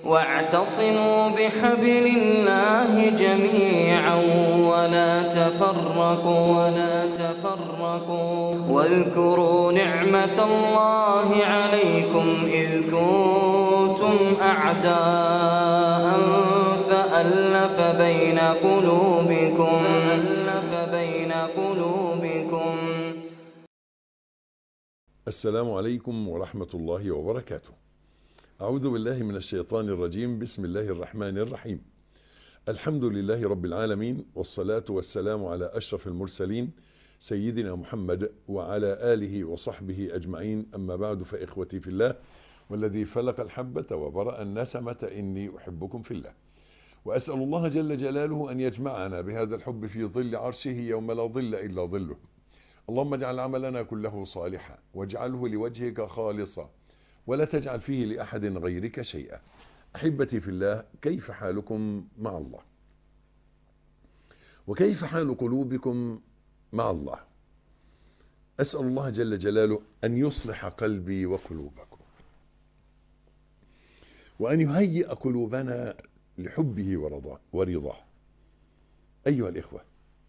واعتصموا بحبل الله جميعا ولا تفرقوا ولا تفرقوا واذكروا نعمة الله عليكم إذ كنتم أعداء فألف بين قلوبكم فألف بين قلوبكم السلام عليكم ورحمة الله وبركاته أعوذ بالله من الشيطان الرجيم بسم الله الرحمن الرحيم الحمد لله رب العالمين والصلاة والسلام على أشرف المرسلين سيدنا محمد وعلى آله وصحبه أجمعين أما بعد فإخوتي في الله والذي فلق الحبة وبرأ النسمة إني أحبكم في الله وأسأل الله جل جلاله أن يجمعنا بهذا الحب في ظل عرشه يوم لا ظل إلا ظله اللهم اجعل عملنا كله صالحا واجعله لوجهك خالصا ولا تجعل فيه لأحد غيرك شيئا أحبتي في الله كيف حالكم مع الله وكيف حال قلوبكم مع الله أسأل الله جل جلاله أن يصلح قلبي وقلوبكم وأن يهيئ قلوبنا لحبه ورضاه ورضاه أيها الإخوة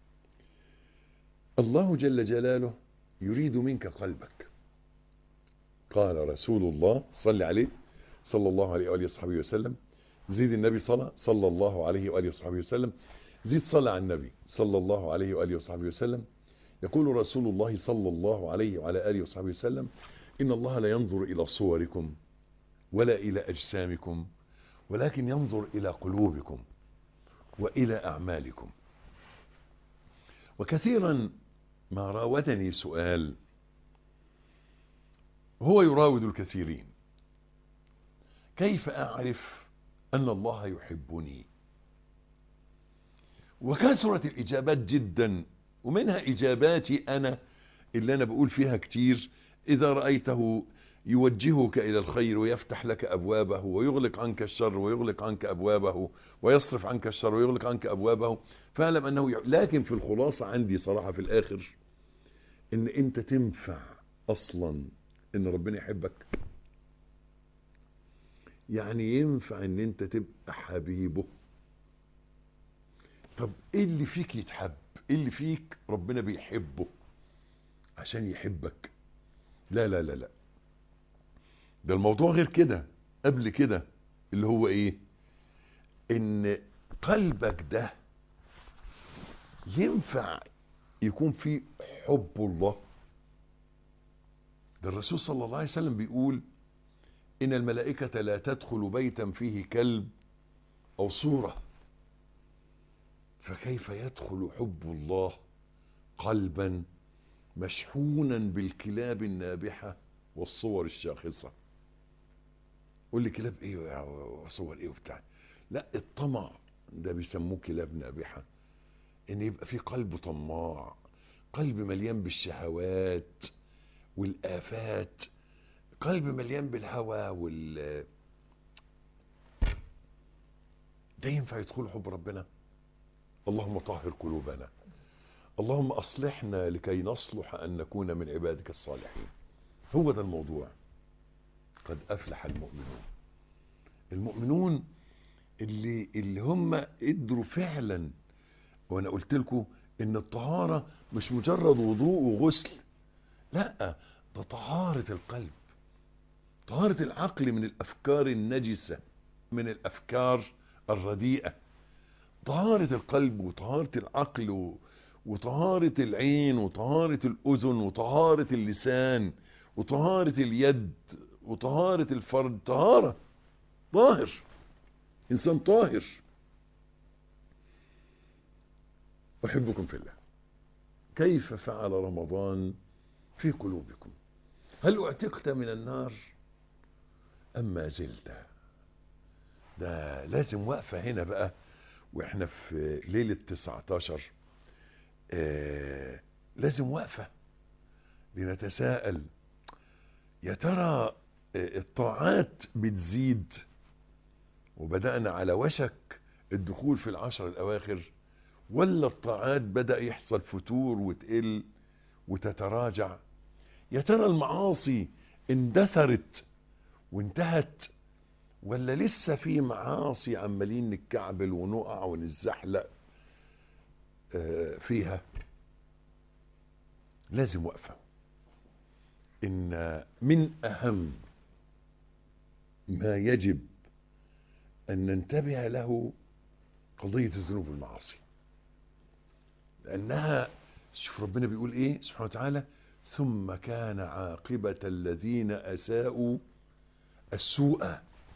الله جل جلاله يريد منك قلبك قال رسول الله صلى عليه صلى الله عليه وآله وصحبه وسلم زيد النبي صلى صلى الله عليه وآله وصحبه وسلم زيد صلى على النبي صلى الله عليه وآله وصحبه وسلم يقول رسول الله صلى الله عليه وعلى آله وصحبه وسلم إن الله لا ينظر إلى صوركم ولا إلى أجسامكم ولكن ينظر إلى قلوبكم وإلى أعمالكم وكثيرا ما راودني سؤال هو يراود الكثيرين كيف أعرف أن الله يحبني وكثرت الإجابات جدا ومنها إجاباتي أنا اللي أنا بقول فيها كتير إذا رأيته يوجهك إلى الخير ويفتح لك أبوابه ويغلق عنك الشر ويغلق عنك أبوابه ويصرف عنك الشر ويغلق عنك أبوابه فاعلم أنه ي... لكن في الخلاصة عندي صراحة في الآخر إن أنت تنفع أصلا إن ربنا يحبك يعني ينفع إن أنت تبقى حبيبه طب إيه اللي فيك يتحب إيه اللي فيك ربنا بيحبه عشان يحبك لا لا لا لا ده الموضوع غير كده قبل كده اللي هو ايه ان قلبك ده ينفع يكون فيه حب الله ده الرسول صلى الله عليه وسلم بيقول ان الملائكة لا تدخل بيتا فيه كلب او صورة فكيف يدخل حب الله قلبا مشحونا بالكلاب النابحة والصور الشاخصة قول لي كلاب ايه وصور ايه وبتاع لا الطمع ده بيسموه كلاب نابحة ان يبقى في قلب طماع قلب مليان بالشهوات والآفات قلب مليان بالهوى وال ده ينفع يدخل حب ربنا اللهم طهر قلوبنا اللهم أصلحنا لكي نصلح أن نكون من عبادك الصالحين هو ده الموضوع قد أفلح المؤمنون المؤمنون اللي, اللي هم قدروا فعلا وانا قلت لكم ان الطهارة مش مجرد وضوء وغسل لا ده طهارة القلب طهارة العقل من الافكار النجسة من الافكار الرديئة طهارة القلب وطهارة العقل وطهارة العين وطهارة الاذن وطهارة اللسان وطهارة اليد وطهارة الفرد طهارة طاهر إنسان طاهر أحبكم في الله كيف فعل رمضان في قلوبكم هل اعتقت من النار أم ما زلت ده لازم وقفة هنا بقى واحنا في ليلة 19 آه لازم وقفة لنتساءل يا ترى الطاعات بتزيد وبدأنا على وشك الدخول في العشر الأواخر ولا الطاعات بدأ يحصل فتور وتقل وتتراجع يا ترى المعاصي اندثرت وانتهت ولا لسه في معاصي عمالين نتكعبل ونقع ونتزحلق آه، فيها لازم وقفة إن من أهم ما يجب أن ننتبه له قضية الذنوب والمعاصي لأنها شوف ربنا بيقول إيه سبحانه وتعالى ثم كان عاقبة الذين أساءوا السوء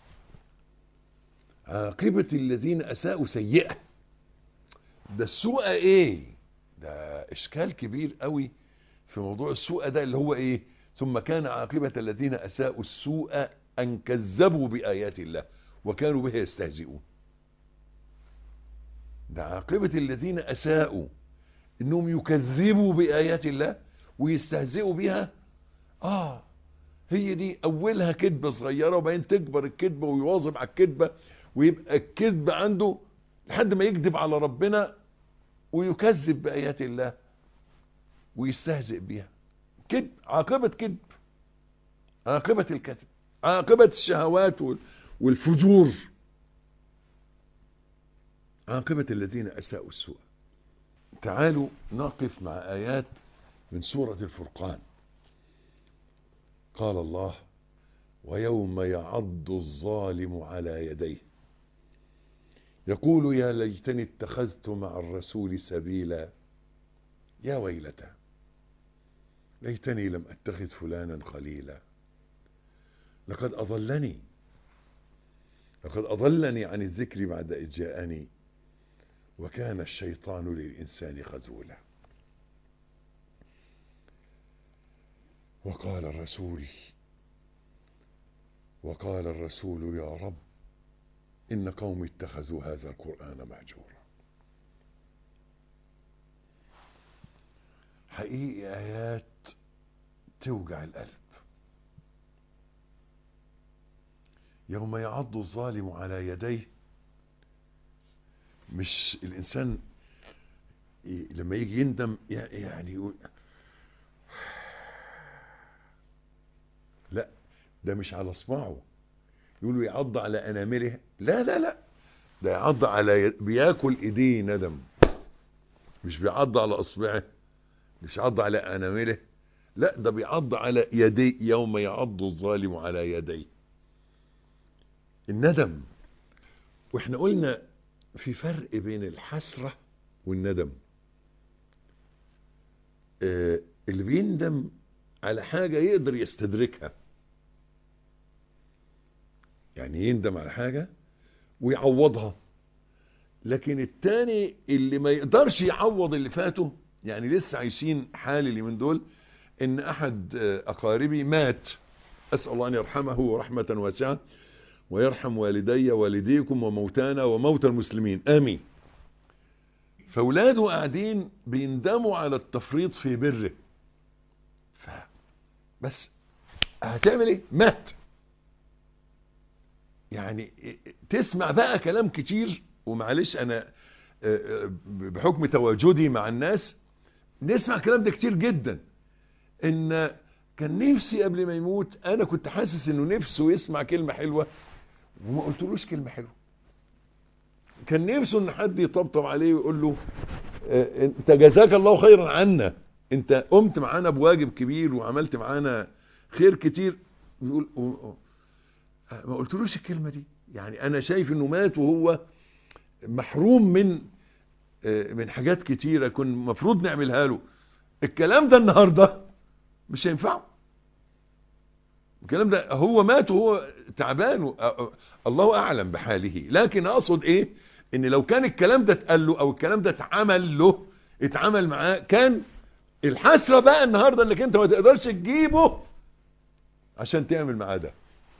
عاقبة الذين أساءوا سيئة ده السوء إيه ده إشكال كبير قوي في موضوع السوء ده اللي هو إيه ثم كان عاقبة الذين أساءوا السوء أن كذبوا بآيات الله وكانوا بها يستهزئون ده عاقبة الذين أساءوا إنهم يكذبوا بآيات الله ويستهزئوا بها آه هي دي أولها كذبة صغيرة وبعدين تكبر الكذبة ويواظب على الكذبة ويبقى الكذب عنده لحد ما يكذب على ربنا ويكذب بآيات الله ويستهزئ بها كذب عاقبة كذب عاقبة الكذب عاقبة الشهوات وال- والفجور عاقبة الذين أساءوا السوء تعالوا نقف مع آيات من سورة الفرقان قال الله ويوم يعض الظالم على يديه يقول يا ليتني اتخذت مع الرسول سبيلا يا ويلتى ليتني لم اتخذ فلانا خليلا لقد اضلني لقد اضلني عن الذكر بعد اذ جاءني وكان الشيطان للانسان خذولا وقال الرسول وقال الرسول يا رب إن قومي اتخذوا هذا القرآن مهجورا حقيقي آيات توجع القلب يوم يعض الظالم على يديه مش الإنسان ي- لما يجي يندم ي- يعني يقول لا ده مش على اصبعه يقولوا يعض على انامله لا لا لا ده يعض على ي... بياكل ايديه ندم مش بيعض على اصبعه مش عض على انامله لا ده بيعض على يديه يوم يعض الظالم على يديه الندم واحنا قلنا في فرق بين الحسرة والندم آه اللي بيندم على حاجة يقدر يستدركها يعني يندم على حاجة ويعوضها لكن التاني اللي ما يقدرش يعوض اللي فاته يعني لسه عايشين حال اللي من دول ان احد اقاربي مات اسال الله ان يرحمه رحمه واسعه ويرحم والدي والديكم وموتانا وموتى المسلمين امين فاولاده قاعدين بيندموا على التفريط في بره ف بس هتعمل ايه مات يعني تسمع بقى كلام كتير ومعلش انا بحكم تواجدي مع الناس نسمع الكلام ده كتير جدا ان كان نفسي قبل ما يموت انا كنت حاسس انه نفسه يسمع كلمة حلوة وما قلتلوش كلمة حلوة كان نفسه ان حد يطبطب عليه ويقول له انت جزاك الله خيرا عنا انت قمت معانا بواجب كبير وعملت معانا خير كتير بيقول ما قلتلوش الكلمة دي يعني انا شايف انه مات وهو محروم من من حاجات كتيرة كن مفروض نعملها له الكلام ده النهاردة مش هينفعه الكلام ده هو مات وهو تعبان الله اعلم بحاله لكن اقصد ايه ان لو كان الكلام ده اتقال له او الكلام ده اتعمل له اتعمل معاه كان الحسرة بقى النهاردة انك انت ما تقدرش تجيبه عشان تعمل معاه ده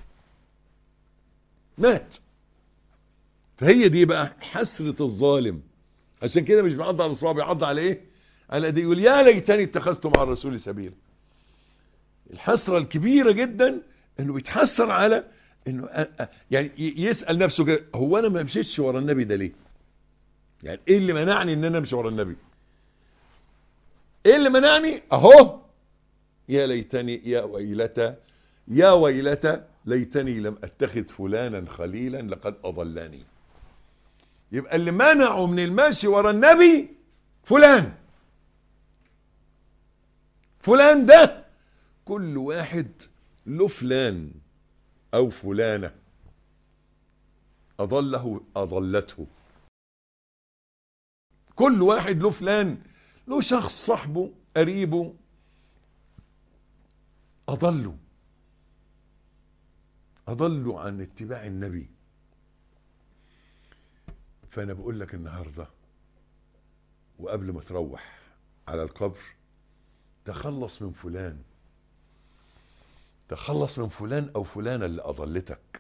مات فهي دي بقى حسرة الظالم عشان كده مش بيعض على اصبعه بيعض على ايه على دي يقول يا ليتني اتخذت مع الرسول سبيلا الحسرة الكبيرة جدا انه بيتحسر على انه يعني يسأل نفسه كده هو انا ما مشيتش ورا النبي ده ليه يعني ايه اللي منعني ان انا امشي ورا النبي ايه اللي منعني اهو يا ليتني يا ويلتى يا ويلتى ليتني لم اتخذ فلانا خليلا لقد اضلني يبقى اللي منعه من المشي ورا النبي فلان فلان ده كل واحد له فلان او فلانة اضله اضلته كل واحد له فلان له شخص صاحبه قريبه اضله اضلوا عن اتباع النبي فانا بقول لك النهارده وقبل ما تروح على القبر تخلص من فلان تخلص من فلان او فلانة اللي اضلتك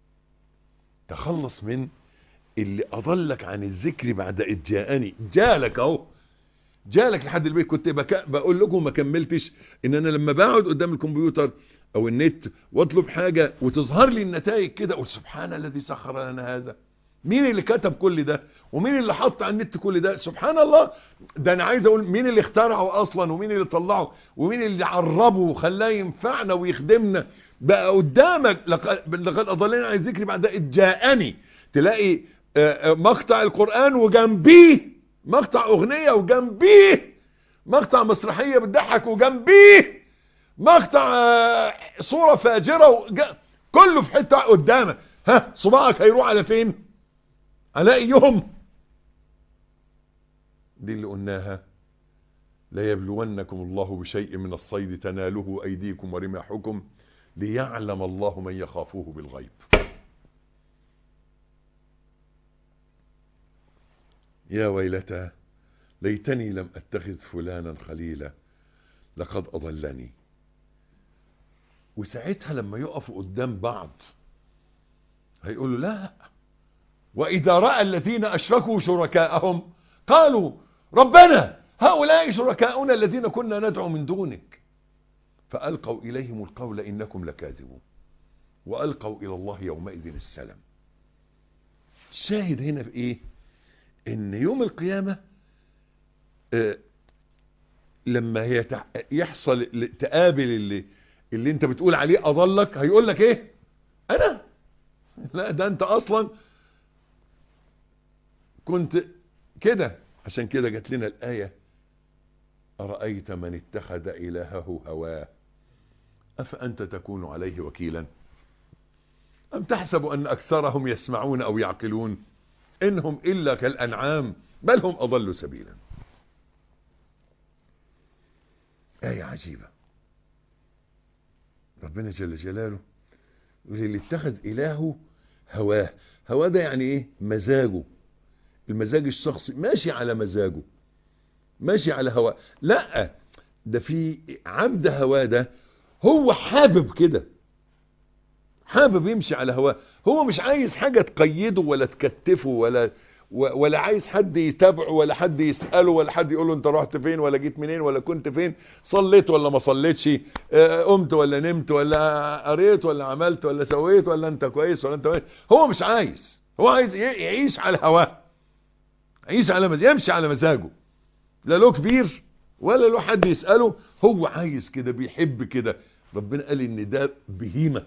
تخلص من اللي اضلك عن الذكر بعد اذ جاءني جالك اهو جالك لحد البيت كنت بك... بقول لكم ما كملتش ان انا لما بقعد قدام الكمبيوتر او النت واطلب حاجة وتظهر لي النتائج كده اقول سبحان الذي سخر لنا هذا مين اللي كتب كل ده ومين اللي حط على النت كل ده سبحان الله ده انا عايز اقول مين اللي اخترعه اصلا ومين اللي طلعه ومين اللي عربه وخلاه ينفعنا ويخدمنا بقى قدامك لقد لقد اضلني عن الذكر بعد اذ جاءني تلاقي مقطع القرآن وجنبيه مقطع اغنية وجنبيه مقطع مسرحية بتضحك وجنبيه مقطع صورة فاجرة وج... كله في حتة قدامك ها صباعك هيروح على فين على ايهم دي اللي قلناها لا يبلونكم الله بشيء من الصيد تناله ايديكم ورماحكم ليعلم الله من يخافوه بالغيب يا ويلتى ليتني لم اتخذ فلانا خليلا لقد اضلني وساعتها لما يقفوا قدام بعض هيقولوا لا واذا راى الذين اشركوا شركاءهم قالوا ربنا هؤلاء شركاؤنا الذين كنا ندعو من دونك فالقوا اليهم القول انكم لكاذبون والقوا الى الله يومئذ السلام الشاهد هنا في ايه ان يوم القيامة آه لما يتع... يحصل تقابل اللي اللي انت بتقول عليه اضلك هيقول لك ايه انا لا ده انت اصلا كنت كده عشان كده جات لنا الآية أرأيت من اتخذ إلهه هواه أفأنت تكون عليه وكيلا أم تحسب أن أكثرهم يسمعون أو يعقلون إنهم إلا كالأنعام بل هم أضلوا سبيلا آية عجيبة ربنا جل جلاله اللي اتخذ إلهه هواه هواه ده يعني إيه مزاجه المزاج الشخصي ماشي على مزاجه ماشي على هواه لا ده في عبد هواه ده هو حابب كده حابب يمشي على هواه هو مش عايز حاجة تقيده ولا تكتفه ولا ولا عايز حد يتابعه ولا حد يسأله ولا حد يقول له انت رحت فين ولا جيت منين ولا كنت فين صليت ولا ما صليتش قمت ولا نمت ولا قريت ولا عملت ولا سويت ولا انت كويس ولا انت كويس هو مش عايز هو عايز يعيش على هواه يعيش على مزاجه يمشي على مزاجه لا له كبير ولا له حد يسأله هو عايز كده بيحب كده ربنا قال ان ده بهيمة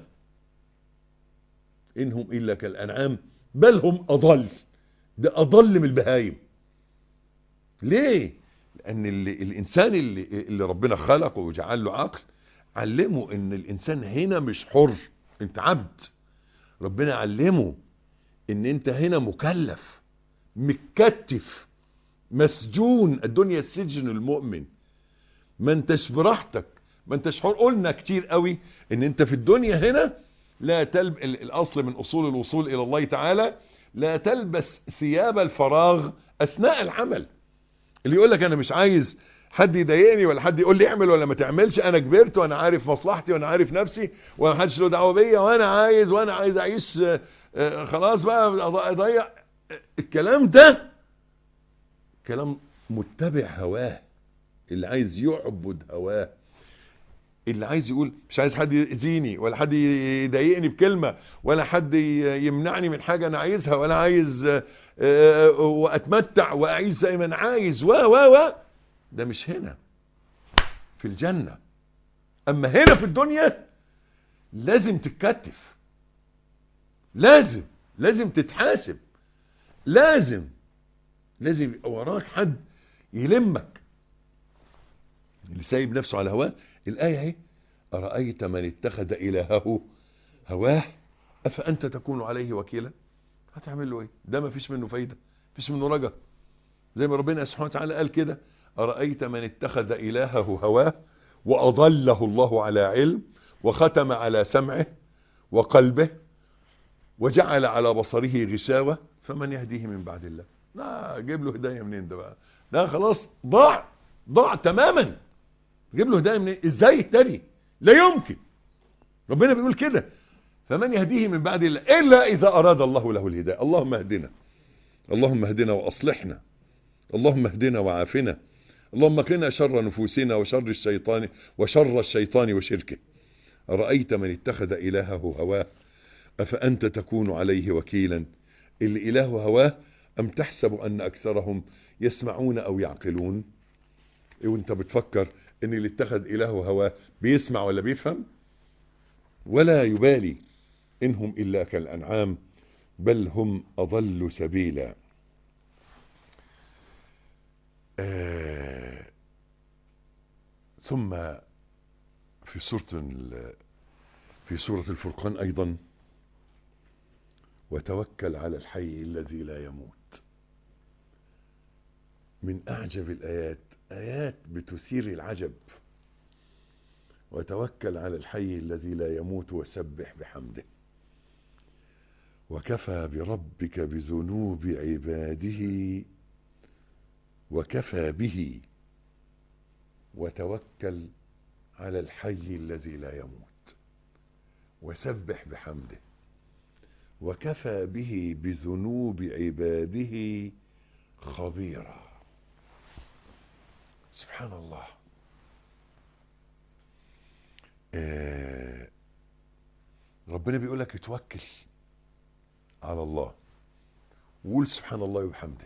انهم الا كالانعام بل هم اضل ده اضل من البهايم ليه لان اللي الانسان اللي, اللي ربنا خلقه وجعل له عقل علمه ان الانسان هنا مش حر انت عبد ربنا علمه ان انت هنا مكلف متكتف مسجون الدنيا السجن المؤمن ما انتش براحتك ما انتش حر قلنا كتير قوي ان انت في الدنيا هنا لا تلب الاصل من اصول الوصول الى الله تعالى لا تلبس ثياب الفراغ اثناء العمل اللي يقول لك انا مش عايز حد يضايقني ولا حد يقول لي اعمل ولا ما تعملش انا كبرت وانا عارف مصلحتي وانا عارف نفسي وما حدش له دعوه بيا وانا عايز وانا عايز اعيش خلاص بقى اضيع الكلام ده كلام متبع هواه اللي عايز يعبد هواه اللي عايز يقول مش عايز حد يأذيني ولا حد يضايقني بكلمة ولا حد يمنعني من حاجة انا عايزها ولا عايز واتمتع واعيش زي ما انا عايز و و و ده مش هنا في الجنة اما هنا في الدنيا لازم تتكتف لازم لازم تتحاسب لازم لازم يبقى وراك حد يلمك اللي سايب نفسه على هواه الآية اهي أرأيت من اتخذ إلهه هواه أفأنت تكون عليه وكيلا هتعمل له ايه ده ما فيش منه فايدة فيش منه رجا زي ما ربنا سبحانه وتعالى قال كده أرأيت من اتخذ إلهه هواه وأضله الله على علم وختم على سمعه وقلبه وجعل على بصره غشاوة فمن يهديه من بعد الله لا جيب له هداية منين ده بقى ده خلاص ضاع ضاع تماما جيب له هداية منين ازاي يهتدي لا يمكن ربنا بيقول كده فمن يهديه من بعد الله إلا إذا أراد الله له الهداية اللهم اهدنا اللهم اهدنا وأصلحنا اللهم اهدنا وعافنا اللهم قنا شر نفوسنا وشر الشيطان وشر الشيطان وشركه أرأيت من اتخذ إلهه هواه أفأنت تكون عليه وكيلا اللي إله هواه أم تحسب أن أكثرهم يسمعون أو يعقلون وانت بتفكر ان اللي اتخذ إلهه هواه بيسمع ولا بيفهم ولا يبالي إنهم إلا كالأنعام بل هم أضل سبيلا آه ثم في سورة في سورة الفرقان أيضا وتوكل على الحي الذي لا يموت من أعجب الآيات آيات بتثير العجب وتوكل على الحي الذي لا يموت وسبح بحمده وكفى بربك بذنوب عباده وكفى به وتوكل على الحي الذي لا يموت وسبح بحمده وكفى به بذنوب عباده خبيرا سبحان الله آه ربنا بيقول لك اتوكل على الله وقول سبحان الله وبحمده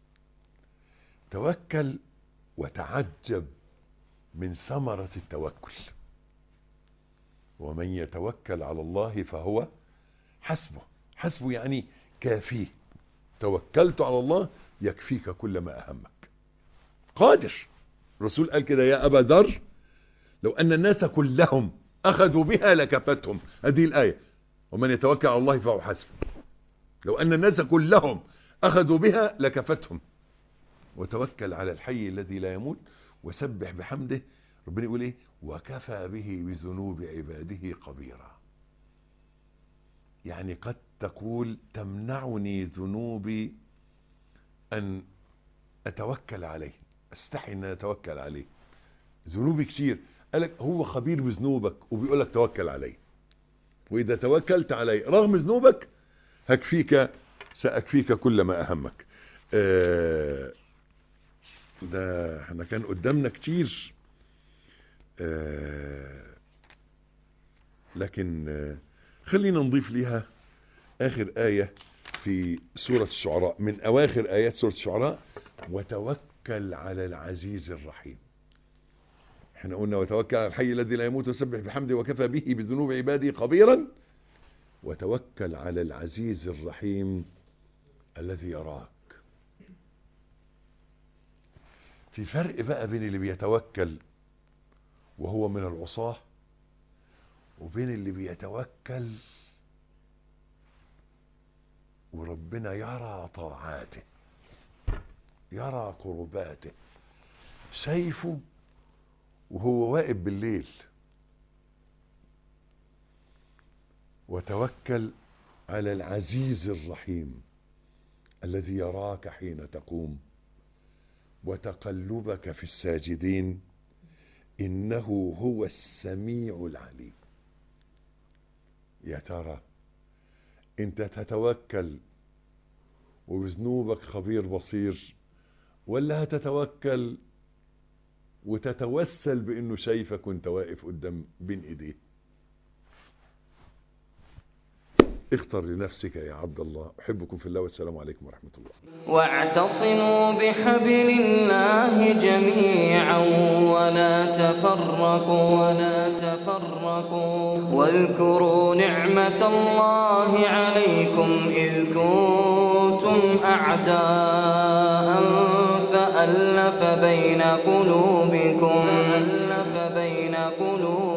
توكل وتعجب من ثمرة التوكل ومن يتوكل على الله فهو حسبه حسبه يعني كافيه توكلت على الله يكفيك كل ما أهمك قادر الرسول قال كده يا أبا ذر لو أن الناس كلهم أخذوا بها لكفتهم هذه الآية ومن يتوكل على الله فهو حسبه لو أن الناس كلهم أخذوا بها لكفتهم وتوكل على الحي الذي لا يموت وسبح بحمده ربنا يقول ايه وكفى به بذنوب عباده خبيرا يعني قد تقول تمنعني ذنوبي أن أتوكل عليه استحي أن أتوكل عليه ذنوبي كتير قالك هو خبير بذنوبك وبيقول لك توكل عليه وإذا توكلت عليه رغم ذنوبك هكفيك سأكفيك كل ما أهمك آه ده احنا كان قدامنا كتير آه لكن آه خلينا نضيف ليها آخر آية في سورة الشعراء من أواخر آيات سورة الشعراء وتوكل على العزيز الرحيم احنا قلنا وتوكل على الحي الذي لا يموت وسبح بحمده وكفى به بذنوب عباده خبيرا وتوكل على العزيز الرحيم الذي يراك في فرق بقى بين اللي بيتوكل وهو من العصاه وبين اللي بيتوكل وربنا يرى طاعاته يرى قرباته شايفه وهو واقف بالليل وتوكل على العزيز الرحيم الذي يراك حين تقوم وتقلبك في الساجدين إنه هو السميع العليم يا ترى انت تتوكل وبذنوبك خبير بصير ولا هتتوكل وتتوسل بانه شايفك وانت واقف قدام بين ايديه اختر لنفسك يا عبد الله احبكم في الله والسلام عليكم ورحمه الله واعتصموا بحبل الله جميعا ولا تفرقوا ولا تفرقوا أشركوا واذكروا نعمة الله عليكم إذ كنتم أعداء فألف بين قلوبكم فألف بين قلوبكم